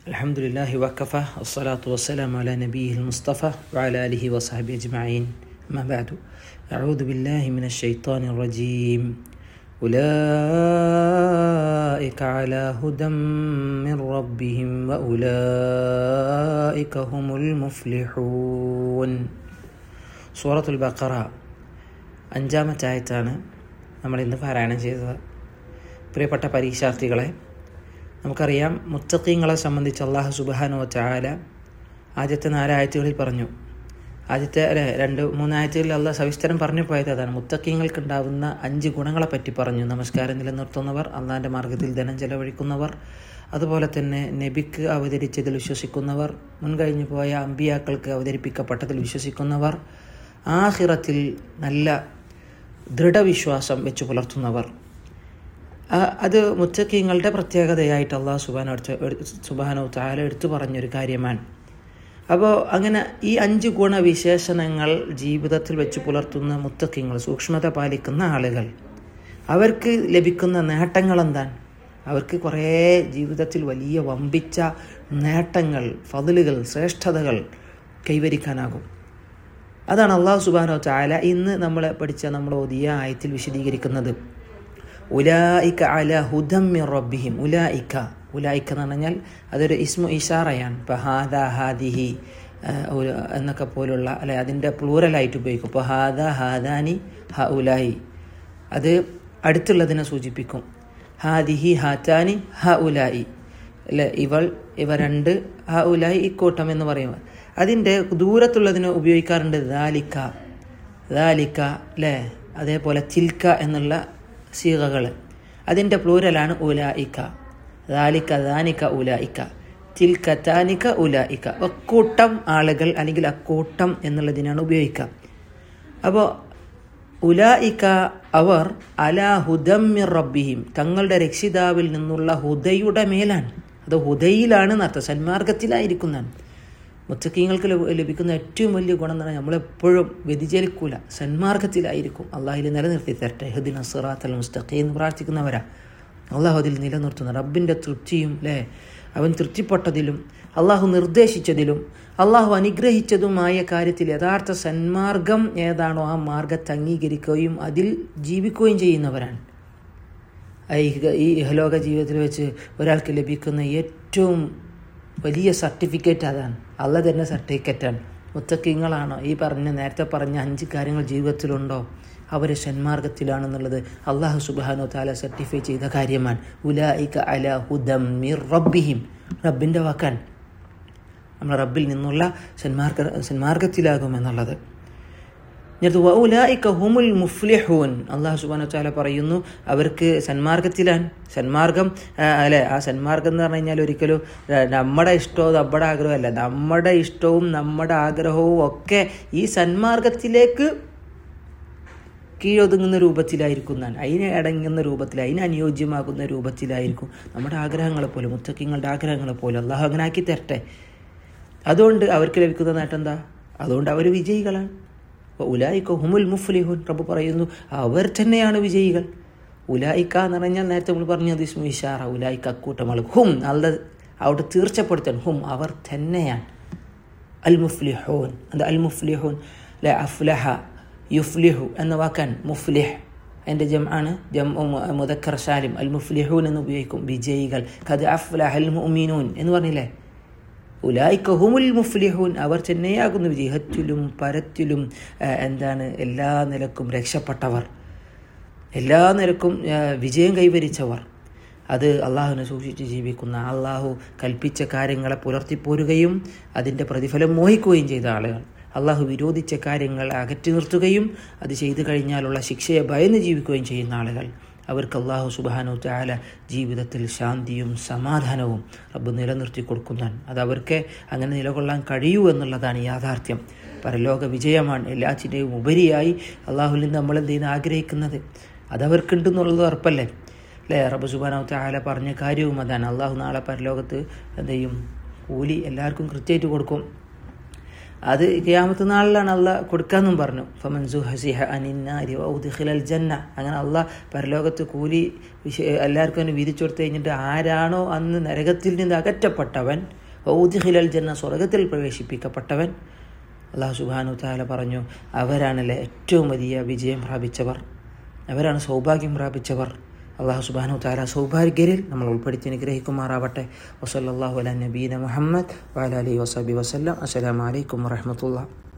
الحمد لله وكفى والصلاة والسلام على نبيه المصطفى وعلى آله وصحبه أجمعين ما بعد أعوذ بالله من الشيطان الرجيم أولئك على هدى من ربهم وأولئك هم المفلحون سورة البقرة അഞ്ചാമത്തെ ആയത്താണ് നമ്മൾ ഇന്ന് പാരായണം ചെയ്തത് പ്രിയപ്പെട്ട പരീക്ഷാർത്ഥികളെ നമുക്കറിയാം മുത്തക്കീങ്ങളെ സംബന്ധിച്ച് അള്ളാഹു സുബാനു ചാല ആദ്യത്തെ നാലായത്തുകളിൽ പറഞ്ഞു ആദ്യത്തെ അല്ലെ രണ്ട് മൂന്നായത്തുകളിൽ അള്ളാഹ് സവിസ്തരം പറഞ്ഞു പോയത് അതാണ് മുത്തക്കീങ്ങൾക്ക് ഉണ്ടാകുന്ന അഞ്ച് ഗുണങ്ങളെ പറ്റി പറഞ്ഞു നമസ്കാരം നിലനിർത്തുന്നവർ അള്ളാഹിൻ്റെ മാർഗത്തിൽ ധനം ചെലവഴിക്കുന്നവർ അതുപോലെ തന്നെ നബിക്ക് അവതരിച്ചതിൽ വിശ്വസിക്കുന്നവർ മുൻകഴിഞ്ഞു പോയ അമ്പിയാക്കൾക്ക് അവതരിപ്പിക്കപ്പെട്ടതിൽ വിശ്വസിക്കുന്നവർ ആഹിറത്തിൽ നല്ല ദൃഢവിശ്വാസം വെച്ച് പുലർത്തുന്നവർ അത് മുത്തക്കീങ്ങളുടെ പ്രത്യേകതയായിട്ട് അള്ളാഹു സുബാനോ സുബാനോ താല എടുത്തു പറഞ്ഞൊരു കാര്യമാണ് അപ്പോൾ അങ്ങനെ ഈ അഞ്ച് ഗുണവിശേഷണങ്ങൾ ജീവിതത്തിൽ വെച്ച് പുലർത്തുന്ന മുത്തക്കിങ്ങൾ സൂക്ഷ്മത പാലിക്കുന്ന ആളുകൾ അവർക്ക് ലഭിക്കുന്ന നേട്ടങ്ങൾ എന്താണ് അവർക്ക് കുറേ ജീവിതത്തിൽ വലിയ വമ്പിച്ച നേട്ടങ്ങൾ ഫതിലുകൾ ശ്രേഷ്ഠതകൾ കൈവരിക്കാനാകും അതാണ് അള്ളാഹു സുബാനോ ചാല ഇന്ന് നമ്മൾ പഠിച്ച നമ്മൾ ഓതിയ ആയത്തിൽ വിശദീകരിക്കുന്നത് ഉലായിക്ക അല ഹുദമ്മിർ റബ്ബിഹിം ഉലായിക്ക ഉലായിക്ക എന്ന് പറഞ്ഞാൽ അതൊരു ഇസ്മു ഇഷാറയാണ് ഇപ്പോൾ ഹാദ ഹാദിഹി എന്നൊക്കെ പോലുള്ള അല്ലെ അതിൻ്റെ പ്ലൂറലായിട്ട് ഉപയോഗിക്കും ഇപ്പോൾ ഹാദ ഹാദാനി ഹ ഉലായി അത് അടുത്തുള്ളതിനെ സൂചിപ്പിക്കും ഹാദിഹി ഹാറ്റാനി ഹ ഉലായി അല്ലെ ഇവൾ ഇവ രണ്ട് ഹ ഉലായി ഇക്കൂട്ടം എന്ന് പറയും അതിൻ്റെ ദൂരത്തുള്ളതിന് ഉപയോഗിക്കാറുണ്ട് ദാലിക്ക ദാലിക്ക അല്ലേ അതേപോലെ തിൽക്ക എന്നുള്ള സീകകൾ അതിൻ്റെ പ്ലൂരലാണ് ഉലായിക്ക ദാലിക്ക ദാനിക്ക ഉലായിക്ക തിൽക്ക താനിക്ക ഉലായിക്ക അക്കൂട്ടം ആളുകൾ അല്ലെങ്കിൽ അക്കൂട്ടം എന്നുള്ളതിനാണ് ഉപയോഗിക്കുക അപ്പോൾ ഉലായിക്ക അവർ അലാ ഹുദമ്മിർ റബ്ബിഹിം തങ്ങളുടെ രക്ഷിതാവിൽ നിന്നുള്ള ഹുദയുടെ മേലാണ് അത് ഹുദയിലാണ് നർത്ത സന്മാർഗത്തിലായിരിക്കുന്നതാണ് മുത്തക്കീങ്ങൾക്ക് ലഭിക്കുന്ന ഏറ്റവും വലിയ ഗുണം എന്ന് പറഞ്ഞാൽ നമ്മളെപ്പോഴും വ്യതിചലിക്കൂല സന്മാർഗത്തിലായിരിക്കും അള്ളാഹിൽ നിലനിർത്തി തരട്ടെ ഹുദിൻ അസുറാത്ത് അൽ മുസ്തഖി എന്ന് പ്രാർത്ഥിക്കുന്നവരാ അള്ളാഹു അതിൽ നിലനിർത്തുന്ന റബ്ബിൻ്റെ തൃപ്തിയും അല്ലേ അവൻ തൃപ്തിപ്പെട്ടതിലും അള്ളാഹു നിർദ്ദേശിച്ചതിലും അള്ളാഹു അനുഗ്രഹിച്ചതുമായ കാര്യത്തിൽ യഥാർത്ഥ സന്മാർഗം ഏതാണോ ആ മാർഗത്തെ അംഗീകരിക്കുകയും അതിൽ ജീവിക്കുകയും ചെയ്യുന്നവരാണ് ഈ ഇഹലോക ജീവിതത്തിൽ വെച്ച് ഒരാൾക്ക് ലഭിക്കുന്ന ഏറ്റവും വലിയ സർട്ടിഫിക്കറ്റ് അതാണ് അല്ല തന്നെ സർട്ടിഫിക്കറ്റാണ് മുത്തക്കിങ്ങളാണോ ഈ പറഞ്ഞ നേരത്തെ പറഞ്ഞ അഞ്ച് കാര്യങ്ങൾ ജീവിതത്തിലുണ്ടോ അവർ ഷന്മാർഗത്തിലാണെന്നുള്ളത് അള്ളാഹു സുബാനോ താല സർട്ടിഫൈ ചെയ്ത കാര്യമാണ് ഉലായിക അല ഹുദം മിർ റബ്ബിഹിം റബ്ബിൻ്റെ വാക്കാൻ നമ്മൾ റബ്ബിൽ നിന്നുള്ള സന്മാർഗ സന്മാർഗത്തിലാകും എന്നുള്ളത് ഉലായിക്ക ഹുമുൽ മുഫ്ലിഹൂൻ അള്ളാഹു സുബാന താല പറയുന്നു അവർക്ക് സന്മാർഗത്തിലാണ് സന്മാർഗം അല്ലെ ആ സന്മാർഗം എന്ന് പറഞ്ഞു കഴിഞ്ഞാൽ ഒരിക്കലും നമ്മുടെ ഇഷ്ടവും നമ്മുടെ ആഗ്രഹമല്ല നമ്മുടെ ഇഷ്ടവും നമ്മുടെ ആഗ്രഹവും ഒക്കെ ഈ സന്മാർഗത്തിലേക്ക് കീഴൊതുങ്ങുന്ന രൂപത്തിലായിരിക്കും ഞാൻ അതിനെ അടങ്ങുന്ന രൂപത്തിൽ അതിനെ അനുയോജ്യമാകുന്ന രൂപത്തിലായിരിക്കും നമ്മുടെ ആഗ്രഹങ്ങളെ പോലെ മുത്തക്കിങ്ങളുടെ ആഗ്രഹങ്ങളെ പോലെ അള്ളാഹു അങ്ങനെ ആക്കി തരട്ടെ അതുകൊണ്ട് അവർക്ക് ലഭിക്കുന്ന നേട്ടം എന്താ അതുകൊണ്ട് അവർ വിജയികളാണ് ഉലായിക്ക ഹുമുൽ മുഫ്ലിഹുൻ റബ്ബ് പറയുന്നു അവർ തന്നെയാണ് വിജയികൾ ഉലായിക്ക എന്ന് പറഞ്ഞാൽ നേരത്തെ നമ്മൾ പറഞ്ഞത് ഇസ്മു ഇഷാറ ഉലായിക്ക അക്കൂട്ടം ആൾ ഹും നല്ല അവിടെ തീർച്ചപ്പെടുത്താൻ ഹും അവർ തന്നെയാണ് അൽ മുഫ്ലിഹൂൻ അത് അൽ മുഫ്ലിഹൂൻ അല്ലെ അഫ്ലഹ യുഫ്ലിഹു എന്ന വാക്കാൻ മുഫ്ലിഹ് അതിൻ്റെ ജം ആണ് ജം മുദക്കർ ഷാലിം അൽ മുഫ്ലിഹൂൻ എന്ന് ഉപയോഗിക്കും വിജയികൾ കത് അഫ്ലഹ അൽ മുഅ്മിനൂൻ എന്ന് പറഞ്ഞില്ലേ ഉലായിക്ക ഹുമുൽ മുഫ്ലിഹൂൻ അവർ തന്നെയാകുന്നു വിജയത്തിലും പരത്തിലും എന്താണ് എല്ലാ നിലക്കും രക്ഷപ്പെട്ടവർ എല്ലാ നിലക്കും വിജയം കൈവരിച്ചവർ അത് അള്ളാഹുവിനെ സൂക്ഷിച്ച് ജീവിക്കുന്ന അള്ളാഹു കൽപ്പിച്ച കാര്യങ്ങളെ പുലർത്തിപ്പോരുകയും അതിൻ്റെ പ്രതിഫലം മോഹിക്കുകയും ചെയ്ത ആളുകൾ അള്ളാഹു വിരോധിച്ച കാര്യങ്ങൾ അകറ്റി നിർത്തുകയും അത് ചെയ്തു കഴിഞ്ഞാലുള്ള ശിക്ഷയെ ഭയന്ന് ജീവിക്കുകയും ചെയ്യുന്ന ആളുകൾ അവർക്ക് അള്ളാഹു സുബാനു താല ജീവിതത്തിൽ ശാന്തിയും സമാധാനവും റബ്ബ് നിലനിർത്തി കൊടുക്കുന്നതാണ് അത് അവർക്ക് അങ്ങനെ നിലകൊള്ളാൻ കഴിയൂ എന്നുള്ളതാണ് യാഥാർത്ഥ്യം പരലോക വിജയമാണ് എല്ലാറ്റിൻ്റെയും ഉപരിയായി അള്ളാഹുവിൽ നിന്ന് നമ്മൾ എന്ത് ചെയ്യുന്ന ആഗ്രഹിക്കുന്നത് അതവർക്കുണ്ടെന്നുള്ളത് ഉറപ്പല്ലേ അല്ലേ റബ്ബ് സുബാനു താല പറഞ്ഞ കാര്യവും അതാണ് അള്ളാഹു നാളെ പരലോകത്ത് എന്ത് ചെയ്യും കൂലി എല്ലാവർക്കും കൃത്യമായിട്ട് കൊടുക്കും അത് ക്യാമത്ത് നാളിലാണ് അല്ല കൊടുക്കാമെന്നും പറഞ്ഞു ഫമൻസു ഹസിഹ അനിന്നാരി ഔദ്ഖിലൽ ജന്ന അങ്ങനെ അല്ല പരലോകത്ത് കൂലി വിശ- എല്ലാവർക്കും തന്നെ വിധിച്ചു കൊടുത്തു കഴിഞ്ഞിട്ട് ആരാണോ അന്ന് നരകത്തിൽ നിന്ന് അകറ്റപ്പെട്ടവൻ ഔദ്ഖിലൽ ജന്ന സ്വർഗത്തിൽ പ്രവേശിപ്പിക്കപ്പെട്ടവൻ അള്ളാഹു സുബാനു താല പറഞ്ഞു അവരാണല്ലേ ഏറ്റവും വലിയ വിജയം പ്രാപിച്ചവർ അവരാണ് സൗഭാഗ്യം പ്രാപിച്ചവർ അള്ളാഹു സുബാനു താല സൗഭാഗ്യരിൽ നമ്മൾ ഉൾപ്പെടുത്തി അനുഗ്രഹിക്കുമാറാവട്ടെ വസല്ലാഹു അല നബീന മുഹമ്മദ് വാല അലി വസബി വസ്ലം അസ്സലാമലൈക്കും വറഹമത്തുള്ള